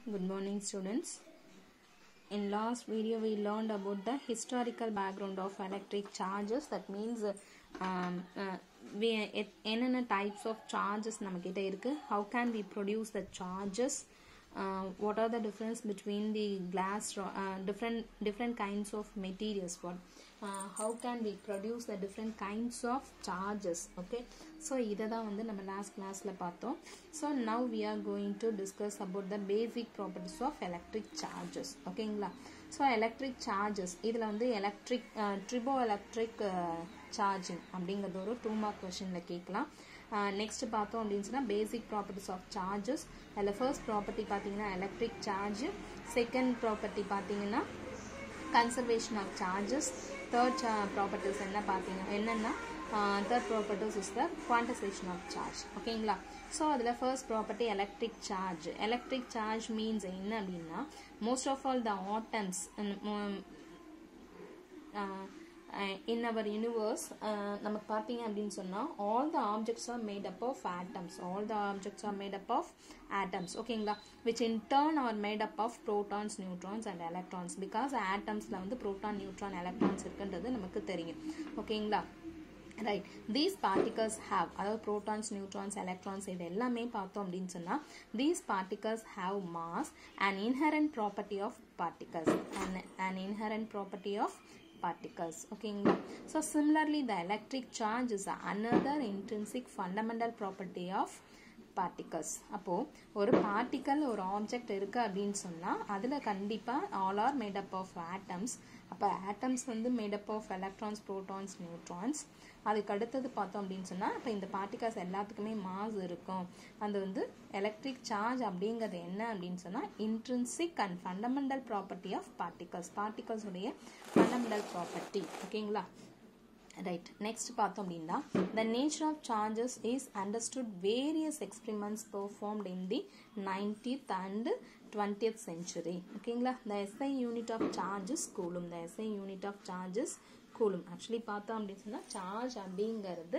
Good morning students. In last video we learned about the historical background of electric charges that means um, uh, we எத்- என்னென்ன types of charges நம்மக்கிட்ட இருக்கு how can we produce the charges uh, what are the difference between the glass ro- uh, different different kinds of materials what uh, how can we produce the different kinds of charges okay so இதை தான் வந்து நம்ம last கிளாஸில் பார்த்தோம் so now we are going to discuss about the basic properties of electric charges ஓகேங்களா so electric charges இதில் வந்து electric ட்ரிபோ electric charging அப்படிங்கிறது ஒரு டூ மார்க் கொஷனில் கேட்கலாம் நெக்ஸ்ட் பார்த்தோம் அப்படின்னு சொன்னால் பேசிக் ப்ராப்பர்ட்டிஸ் ஆஃப் சார்ஜஸ் அதில் ஃபர்ஸ்ட் ப்ராப்பர்ட்டி பார்த்தீங்கன்னா எலக்ட்ரிக் சார்ஜ் செகண்ட் ப்ராப்பர்ட்டி பார்த்தீங்கன்னா conservation of charges third properties என்ன பார்த்தீங்க என்னென்னா third properties is the quantization of charge ஓகேங்களா ஸோ அதில் first property electric charge electric charge means என்ன அப்படின்னா most of all the atoms in our universe நமக்கு பார்த்தீங்க அப்படின்னு சொன்னால் all the objects are made up of atoms all the objects are made up of atoms ஓகேங்களா which in turn are made up of protons neutrons and electrons because ஆட்டம்ஸில் வந்து proton neutron electrons இருக்குன்றது நமக்கு தெரியும் ஓகேங்களா right these particles have அதாவது protons neutrons electrons இது எல்லாமே பார்த்தோம் அப்படின்னு சொன்னால் these particles have mass and inherent property of particles and and inherent property of particles ஓகேங்களா so similarly the electric charge is another intrinsic fundamental property of particles அப்போது ஒரு particle ஒரு object இருக்குது அப்படின்னு சொன்னால் அதில் கண்டிப்பாக all are made up of atoms அப்போ ஆட்டம்ஸ் வந்து made up of electrons protons neutrons அதுக்கு அடுத்தது பார்த்தோம் அப்படின்னு சொன்னால் இப்போ இந்த பார்ட்டிகல்ஸ் எல்லாத்துக்குமே மாஸ் இருக்கும் அது வந்து எலக்ட்ரிக் சார்ஜ் அப்படிங்கிறது என்ன அப்படின்னு சொன்னால் intrinsic and fundamental property of particles particles உடைய ஃபண்டமெண்டல் ப்ராப்பர்ட்டி ஓகேங்களா ரைட் நெக்ஸ்ட் பார்த்தோம் அப்படின்னா the nature of charges is understood various experiments performed in the nineteenth and twentieth century ஓகேங்களா the SI unit of charges coulomb the SI unit of charges coulomb actually பார்த்தோம் அப்படின்னு சொன்னால் charge அப்படிங்கிறது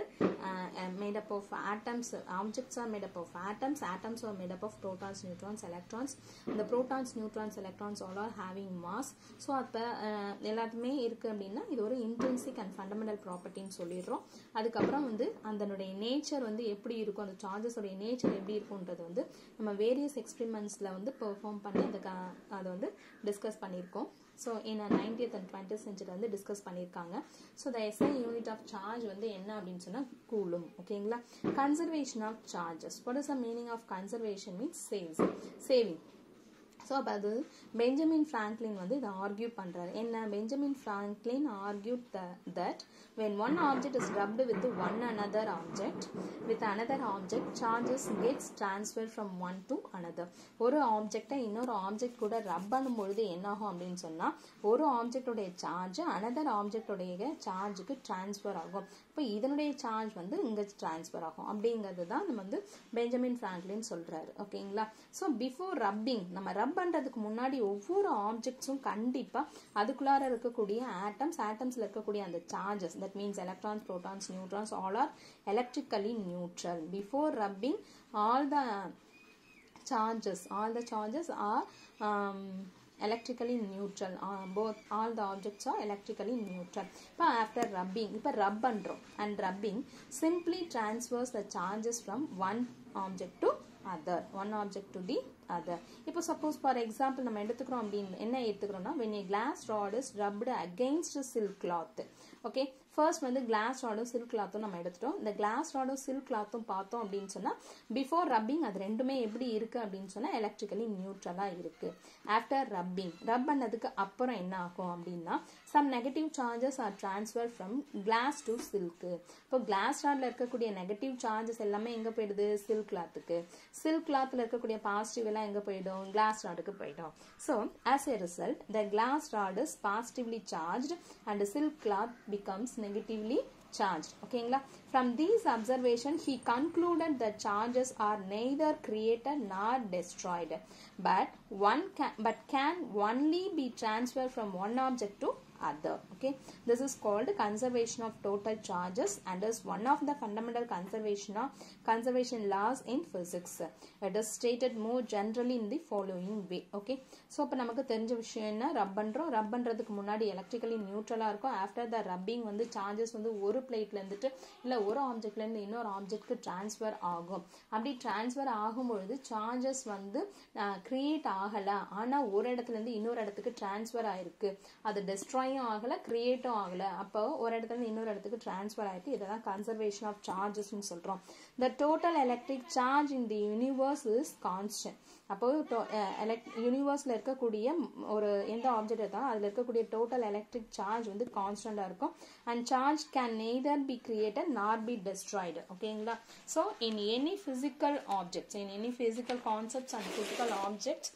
made up of atoms objects are made up of atoms atoms are made up of protons neutrons electrons இந்த protons neutrons electrons all are having mass so அப்போ எல்லாத்துமே இருக்குது அப்படின்னா இது ஒரு இன்டென்சிக் அண்ட் ஃபண்டமெண்டல் ப்ராப்பர்ட்டின்னு சொல்லிடுறோம் அதுக்கப்புறம் வந்து அதனுடைய நேச்சர் வந்து எப்படி இருக்கும் அந்த சார்ஜஸோடைய நேச்சர் எப்படி இருக்கும்ன்றது வந்து நம்ம வேரியஸ் எக்ஸ்பிரிமெண்ட்ஸில் வந்து பெர்ஃபார்ம் பண்ணி அந்த அதை வந்து டிஸ்கஸ் பண்ணியிருக்கோம் so in nineteenth and twenty century வந்து டிஸ்கஸ் பண்ணியிருக்காங்க so the SI unit of charge வந்து என்ன அப்படின்னு சொன்னால் கூலும் ஓகேங்களா conservation of charges what is the meaning of conservation means saves saving so அப்போ அது பெஞ்சமின் ஃப்ராங்க்லின் வந்து இதை ஆர்கியூ பண்ணுறாரு என்ன Benjamin Franklin argued the that when one object is rubbed with one another object with another object charges gets transferred from one to another ஒரு ஆப்ஜெக்டை இன்னொரு object கூட ரப் பண்ணும்பொழுது என்னாகும் அப்படின்னு சொன்னால் ஒரு ஆப்ஜெக்டோடைய சார்ஜ் அனதர் ஆப்ஜெக்டோடைய சார்ஜுக்கு டிரான்ஸ்ஃபர் ஆகும் இப்போ இதனுடைய சார்ஜ் வந்து இங்கே டிரான்ஸ்ஃபர் ஆகும் அப்படிங்கிறது தான் நம்ம வந்து பெஞ்சமின் ஃப்ராங்க்லின் சொல்கிறாரு ஓகேங்களா ஸோ பிஃபோர் ரப்பிங் நம்ம ரப் பண்ணுறதுக்கு முன்னாடி ஒவ்வொரு ஆப்ஜெக்ட்ஸும் கண்டிப்பாக அதுக்குள்ளார இருக்கக்கூடிய ஆட்டம்ஸ் ஆட்டம்ஸில் இருக்கக்கூடிய அந்த charges that means electrons protons neutrons all are electrically neutral before rubbing all the charges all the charges are um, electrically neutral uh, both all the objects are electrically neutral இப்போ after rubbing இப்போ rub பண்ணுறோம் and rubbing simply transfers the charges from one object to other one object to the other இப்போ suppose for example நம்ம எடுத்துக்கிறோம் அப்படின்னு என்ன எடுத்துக்கிறோம்னா when a glass rod is rubbed against silk cloth okay first வந்து glass ராடும் silk கிளாத்தும் நம்ம எடுத்துட்டோம் இந்த கிளாஸ் ராடும் சில்க் கிளாத்தும் பார்த்தோம் அப்படின்னு சொன்னால் பிஃபோர் ரப்பிங் அது ரெண்டுமே எப்படி இருக்குது அப்படின்னு சொன்னால் எலக்ட்ரிக்கலி நியூட்ரலாக இருக்குது ஆஃப்டர் ரப்பிங் ரப் பண்ணதுக்கு அப்புறம் என்ன ஆகும் அப்படின்னா some negative charges are transfer from glass to சில்க்கு இப்போ கிளாஸ் ராடில் இருக்கக்கூடிய நெகட்டிவ் சார்ஜஸ் எல்லாமே எங்கே போயிடுது சில்க் கிளாத்துக்கு சில்க் கிளாத்தில் இருக்கக்கூடிய பாசிட்டிவ் எல்லாம் எங்கே போயிடும் கிளாஸ் ராடுக்கு போயிடும் so as a result the glass rod is positively charge and silk cloth becomes negatively charged ஓகேங்களா from these observation he concluded that charges are neither created nor destroyed but one can but can only be transferred from one object to other okay this is called conservation of total charges and is one of the fundamental conservation of conservation laws in physics it is stated more generally in the following way okay so இப்போ நமக்கு தெரிஞ்ச விஷயம் என்ன ரப் பண்ணுறோம் ரப் பண்ணுறதுக்கு முன்னாடி electrically நியூட்ரலாக இருக்கும் ஆஃப்டர் த ரப்பிங் வந்து சார்ஜஸ் வந்து ஒரு பிளேட்ல இருந்துட்டு இல்லை ஒரு ஆப்ஜெக்ட்லேருந்து இன்னொரு ஆப்ஜெக்ட்க்கு ட்ரான்ஸ்ஃபர் ஆகும் அப்படி ட்ரான்ஸ்ஃபர் ஆகும்பொழுது சார்ஜஸ் வந்து கிரியேட் ஆகலை ஆனால் ஒரு இடத்துலேருந்து இன்னொரு இடத்துக்கு ட்ரான்ஸ்ஃபர் ஆயிருக்கு அது டெஸ்ட்ராயும் ஆகலை கிரியேட்டும் ஆகலை அப்போ ஒரு இடத்துலேருந்து இன்னொரு இடத்துக்கு ட்ரான்ஸ்ஃபர் ஆயிருக்கு இதெல்லாம் கன்சர்வேஷன் ஆஃப் சார்ஜஸ்ன்னு சொல்கிறோம் the total electric charge in the universe is constant அப்போ எலக்ட் யூனிவர்ஸில் இருக்கக்கூடிய ஒரு எந்த ஆப்ஜெக்ட் எடுத்தாலும் அதில் இருக்கக்கூடிய டோட்டல் எலக்ட்ரிக் சார்ஜ் வந்து கான்ஸ்டண்ட்டாக இருக்கும் and charge can neither be created not be destroyed ஓகேங்களா so in any physical objects in any physical concepts and physical objects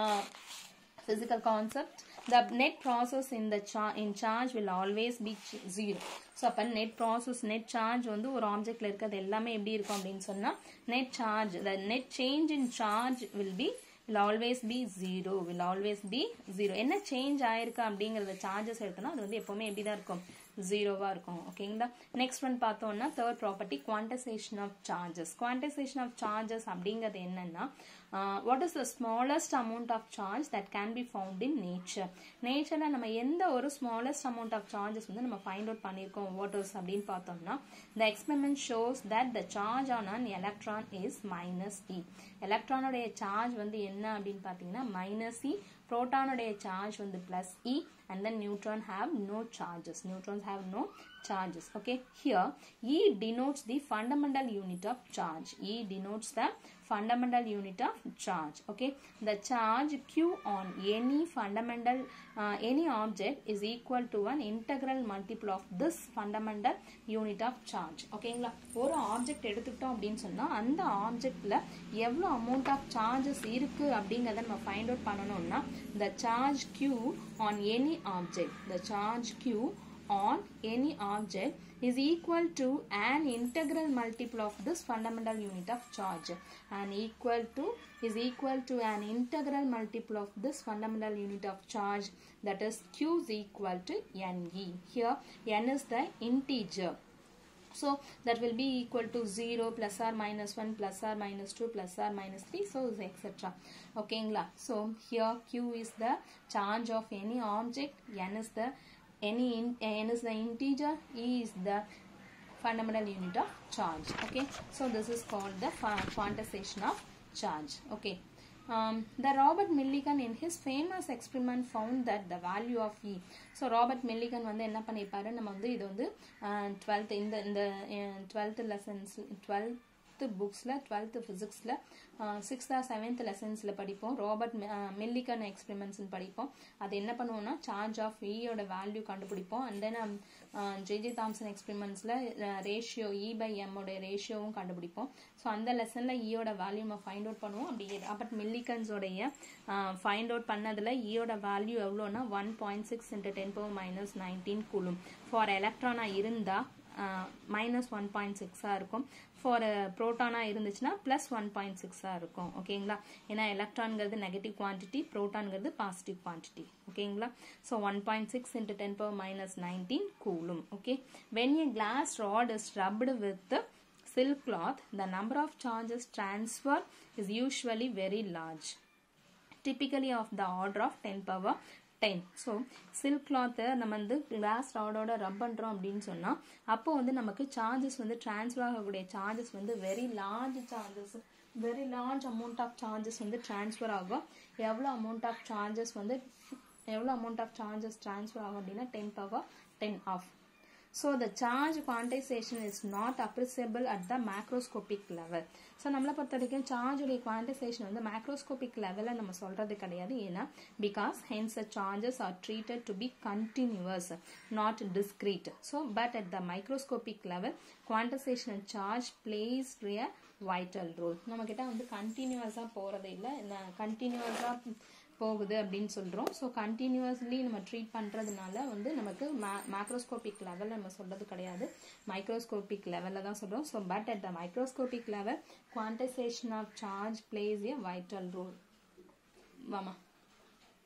physical concept the net process in the char in charge will always be zero so அப்போ net process net charge வந்து ஒரு ஆப்ஜெக்டில் இருக்கிறது எல்லாமே எப்படி இருக்கும் அப்படின்னு சொன்னால் net charge the net change in charge will be will always be zero will always be zero என்ன சேஞ்ச் ஆயிருக்கு அப்படிங்கறத சார்ஜஸ் எடுத்தோம்னா அது வந்து எப்பவுமே எப்படி தான் இருக்கும் ஜீரோவாக இருக்கும் ஓகேங்களா நெக்ஸ்ட் ஒன் பார்த்தோம்னா third property quantization of charges quantization of charges அப்படிங்கிறது என்னன்னா what is the smallest amount of charge that can be found in nature நேச்சரில் நம்ம எந்த ஒரு ஸ்மாலஸ்ட் அமௌண்ட் ஆஃப் சார்ஜஸ் வந்து நம்ம ஃபைண்ட் அவுட் பண்ணியிருக்கோம் வாட்டர்ஸ் அப்படின்னு பார்த்தோம்னா the experiment shows that the charge on an electron is minus e எலக்ட்ரானுடைய சார்ஜ் வந்து என்ன அப்படின்னு பார்த்தீங்கன்னா மைனஸ் இ protonுடைய charge வந்து plus e and then neutron have no charges neutrons have no charges okay here e denotes the fundamental unit of charge e denotes the fundamental unit of charge okay the charge q on any fundamental uh, any object is equal to an integral multiple of this fundamental unit of charge ஓகேங்களா ஒரு object எடுத்துக்கிட்டோம் அப்படின்னு சொன்னா அந்த ஆப்ஜெக்ட்ல எவ்வளவு amount of charges இருக்கு அப்படிங்கறத நம்ம ஃபைண்ட் அவுட் பண்ணணும்னா the charge q on any object the charge q on any object is equal to an integral multiple of this fundamental unit of charge and equal to is equal to an integral multiple of this fundamental unit of charge that is q is equal to ne here n is the integer so that will be equal to 0 plus or minus 1 plus or minus 2 plus or minus 3 so etc okayங்களா so here q is the charge of any object n is the any in, n is the integer e is the fundamental unit of charge okay so this is called the quantization of charge okay um, the Robert Millikan in his famous experiment found that the value of E so Robert Millikan வந்து என்ன பண்ணியிருப்பாரு நம்ம வந்து இது வந்து twelfth இந்த இந்த twelfth lessons twelfth புக்ஸில் டுவெல்த்து ஃபிசிக்ஸில் சிக்ஸ்த் ஆர் செவன்த் லெசன்ஸில் படிப்போம் ராபர்ட் மில்லிகன் எக்ஸ்பெரிமெண்ட்ஸ்னு படிப்போம் அது என்ன பண்ணுவோம்னா சார்ஜ் ஆஃப் ஈயோட வேல்யூ கண்டுபிடிப்போம் அண்ட் தென் ஜேஜே தாம்சன் எக்ஸ்பெரிமெண்ட்ஸில் ரேஷியோ இ பை எம்மோட ரேஷியோவும் கண்டுபிடிப்போம் ஸோ அந்த லெசனில் ஈயோட வேல்யூ நம்ம ஃபைண்ட் அவுட் பண்ணுவோம் அப்படி ராபர்ட் மில்லிகன்ஸோடைய ஃபைண்ட் அவுட் பண்ணதில் ஈயோட வேல்யூ எவ்வளோனா one point six into ten power minus nineteen coulomb for எலக்ட்ரானாக இருந்தால் மைனஸ் ஒன் பாயிண்ட் சிக்ஸாக இருக்கும் ஃபார் ப்ரோட்டானாக இருந்துச்சுன்னா ப்ளஸ் ஒன் பாயிண்ட் சிக்ஸாக இருக்கும் ஓகேங்களா ஏன்னா எலக்ட்ரான்ங்கிறது நெகட்டிவ் குவான்டிட்டி ப்ரோட்டான்ங்கிறது பாசிட்டிவ் குவான்டிட்டி ஓகேங்களா so one point six into ten power minus nineteen coulomb okay when a glass rod is rubbed with silk cloth the number of charges transfer is usually very large typically of the order of 10 power ten so silk கிளாத்தை நம்ம வந்து class ராடோட ரப் பண்ணுறோம் அப்படின்னு சொன்னால் அப்போ வந்து நமக்கு charges வந்து ட்ரான்ஸ்ஃபர் ஆகக்கூடிய சார்ஜஸ் வந்து very large charges very large amount of charges வந்து ட்ரான்ஸ்ஃபர் ஆகும் எவ்வளோ அமௌண்ட் ஆஃப் சார்ஜஸ் வந்து எவ்வளோ அமௌண்ட் ஆஃப் சார்ஜஸ் ட்ரான்ஸ்ஃபர் ஆகும் அப்படின்னா ten power ten of so the charge quantization is not appreciable at the macroscopic level so நம்மளை பொறுத்த வரைக்கும் சார்ஜுடைய குவான்டைசேஷன் வந்து மேக்ரோஸ்கோபிக் லெவலில் நம்ம சொல்கிறது கிடையாது ஏன்னா because hence the charges are treated to be continuous not discrete so but at the microscopic level quantization charge plays ரிய வைட்டல் ரோல் நம்மக்கிட்ட வந்து கண்டினியூவஸாக போகிறது இல்லை கண்டினியூவஸாக போகுது அப்படின்னு சொல்கிறோம் ஸோ கண்டினியூஸ்லி நம்ம ட்ரீட் பண்ணுறதுனால வந்து நமக்கு மே மேக்ரோஸ்கோபிக் லெவலில் நம்ம சொல்கிறது கிடையாது மைக்ரோஸ்கோபிக் லெவலில் தான் சொல்கிறோம் so but at the microscopic level quantization of charge plays a vital role வாமா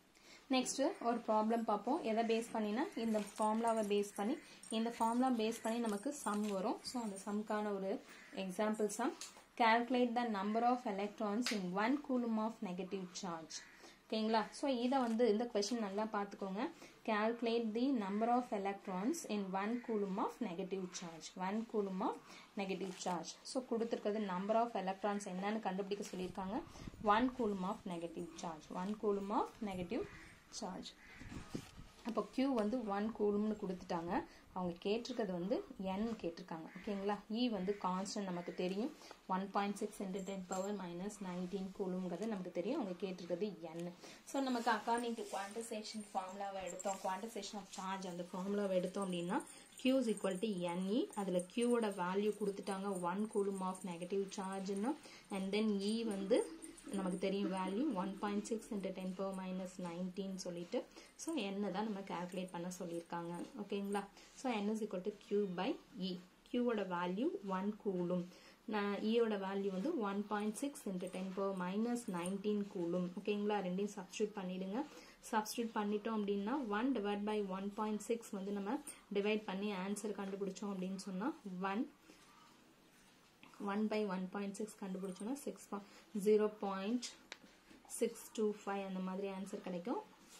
நெக்ஸ்ட்டு ஒரு ப்ராப்ளம் பார்ப்போம் எதை பேஸ் பண்ணினா இந்த ஃபார்முலாவை பேஸ் பண்ணி இந்த ஃபார்முலா பேஸ் பண்ணி நமக்கு சம் வரும் ஸோ அந்த சம்க்கான ஒரு example sum calculate the number of electrons in one coulomb of negative charge ஓகேங்களா ஸோ இதை வந்து இந்த கொஷின் நல்லா பார்த்துக்கோங்க calculate the number of electrons in one coulomb of negative charge one coulomb of negative charge so கொடுத்துருக்கிறது number of electrons என்னன்னு கண்டுபிடிக்க சொல்லியிருக்காங்க one coulomb of negative charge one coulomb of negative charge அப்போ Q வந்து one கூலும்னு கொடுத்துட்டாங்க அவங்க கேட்டிருக்கிறது வந்து n கேட்டிருக்காங்க ஓகேங்களா E வந்து கான்ஸ்டன்ட் நமக்கு தெரியும் one point six into ten power minus nineteen கூலுங்கிறது நமக்கு தெரியும் அவங்க கேட்டிருக்கிறது n ஸோ நமக்கு அக்கார்டிங் டு குவான்டிசேஷன் ஃபார்முலாவை எடுத்தோம் குவான்டிசேஷன் ஆஃப் சார்ஜ் அந்த ஃபார்முலாவை எடுத்தோம் அப்படின்னா Q is equal to NE அதில் Qவோட வேல்யூ கொடுத்துட்டாங்க ஒன் கூலும் ஆஃப் நெகட்டிவ் சார்ஜ்னு அண்ட் தென் E வந்து நமக்கு தெரியும் value one point six into ten power minus nineteen சொல்லிட்டு ஸோ என்ன தான் நம்ம கால்குலேட் பண்ண சொல்லியிருக்காங்க ஓகேங்களா so N is equal to Q by E கியூவோட வேல்யூ ஒன் கூலும் நான் ஈயோட வேல்யூ வந்து one point six into ten power minus nineteen coulomb ஓகேங்களா ரெண்டையும் சப்ஸ்டியூட் பண்ணிடுங்க சப்ஸ்டியூட் பண்ணிட்டோம் அப்படின்னா one divide by one point six வந்து நம்ம டிவைட் பண்ணி ஆன்சர் கண்டுபிடிச்சோம் அப்படின்னு சொன்னால் one one by one point six கண்டுபிடிச்சோன்னா six zero point six two five அந்த மாதிரி ஆன்சர் கிடைக்கும்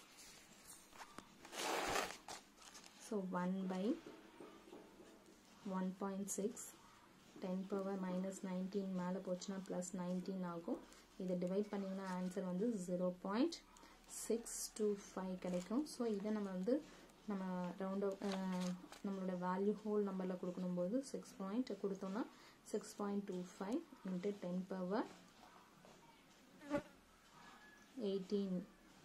so one by one point six ten power minus nineteen மேலே போச்சுன்னா ப்ளஸ் நைன்டீன் ஆகும் இதை டிவைட் பண்ணிங்கன்னா ஆன்சர் வந்து zero point six two five கிடைக்கும் ஸோ இதை நம்ம வந்து நம்ம ரவுண்ட் நம்மளோட வேல்யூ ஹோல் நம்பரில் கொடுக்கணும்போது சிக்ஸ் பாயிண்ட் கொடுத்தோம்னா six point two five into ten power eighteen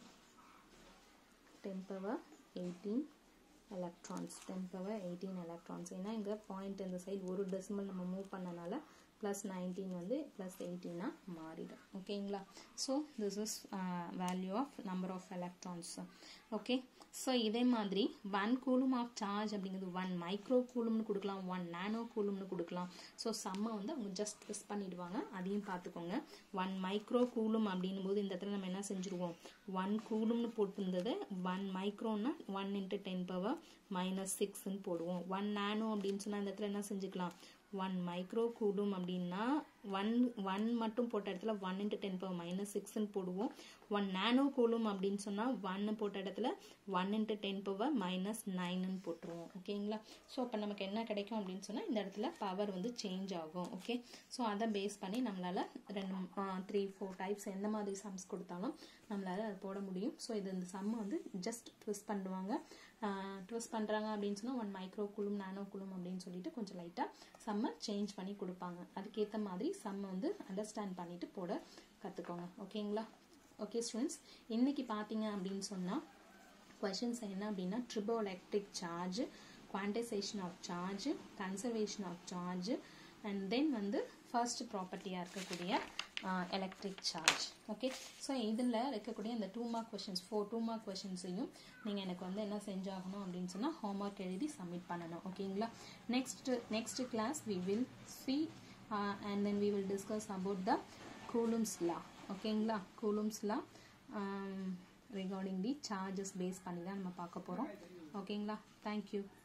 ten power eighteen electrons ten power eighteen electrons ஏன்னா இங்கே பாயிண்ட் இந்த சைடு ஒரு டெசிமல் நம்ம மூவ் பண்ணனால ப்ளஸ் நைன்டீன் வந்து ப்ளஸ் எயிட்டீனாக மாறிடும் ஓகேங்களா so this is value of number of electrons okay so இதே மாதிரி ஒன் கூலும் ஆஃப் சார்ஜ் அப்படிங்கிறது ஒன் மைக்ரோ கூலும்னு கொடுக்கலாம் ஒன் நானோ கூலும்னு கொடுக்கலாம் ஸோ சம்மை வந்து அவங்க ஜஸ்ட் ட்விஸ்ட் பண்ணிடுவாங்க அதையும் பார்த்துக்கோங்க ஒன் மைக்ரோ கூலும் அப்படின்னும் போது இந்த இடத்துல நம்ம என்ன செஞ்சுருவோம் ஒன் கூலும்னு போட்டிருந்தது ஒன் மைக்ரோன்னா one into ten power minus சிக்ஸ்ன்னு போடுவோம் ஒன் நானோ அப்படின்னு சொன்னால் இந்த இடத்துல என்ன செஞ்சுக்கலாம் ஒன் மைக்ரோ கூலும் அப்படின்னா ஒன் ஒன் மட்டும் போட்ட இடத்துல one into ten power minus சிக்ஸ்ன்னு போடுவோம் ஒன் நானோ கூலும் அப்படின்னு சொன்னால் ஒன்னு போட்ட இடத்துல one into ten power minus நைனுன்னு போட்டுருவோம் ஓகேங்களா ஸோ அப்போ நமக்கு என்ன கிடைக்கும் அப்படின்னு சொன்னால் இந்த இடத்துல பவர் வந்து சேஞ்ச் ஆகும் ஓகே ஸோ அதை பேஸ் பண்ணி நம்மளால் ரெண்டு த்ரீ ஃபோர் டைப்ஸ் எந்த மாதிரி சம்ஸ் கொடுத்தாலும் நம்மளால் அது போட முடியும் ஸோ இது இந்த சம்மை வந்து ஜஸ்ட் ட்விஸ்ட் பண்ணுவாங்க ட்விஸ்ட் பண்ணுறாங்க அப்படின்னு சொன்னால் ஒன் மைக்ரோ குழும் நானோ குழும் அப்படின்னு சொல்லிட்டு கொஞ்சம் லைட்டாக சம்மை சேஞ்ச் பண்ணி கொடுப்பாங்க அதுக்கேற்ற மாதிரி சம்மை வந்து அண்டர்ஸ்டாண்ட் பண்ணிட்டு போட கற்றுக்கோங்க ஓகேங்களா ஓகே ஸ்டூடெண்ட்ஸ் இன்னைக்கு பார்த்தீங்க அப்படின்னு சொன்னால் கொஷின்ஸ் என்ன அப்படின்னா triboelectric charge quantization of charge conservation of charge and then வந்து ஃபர்ஸ்ட் ப்ராப்பர்ட்டியாக இருக்கக்கூடிய எலக்ட்ரிக் சார்ஜ் ஓகே ஸோ இதில் இருக்கக்கூடிய இந்த two mark questions four two mark கொஷின்ஸையும் நீங்கள் எனக்கு வந்து என்ன செஞ்சாகணும் அப்படின்னு சொன்னால் ஹோம்ஒர்க் எழுதி சப்மிட் பண்ணணும் ஓகேங்களா next next class we will see and then we will discuss about the coulomb's law ஓகேங்களா coulomb's law regarding the charges base பண்ணி தான் நம்ம பார்க்க போகிறோம் ஓகேங்களா தேங்க்யூ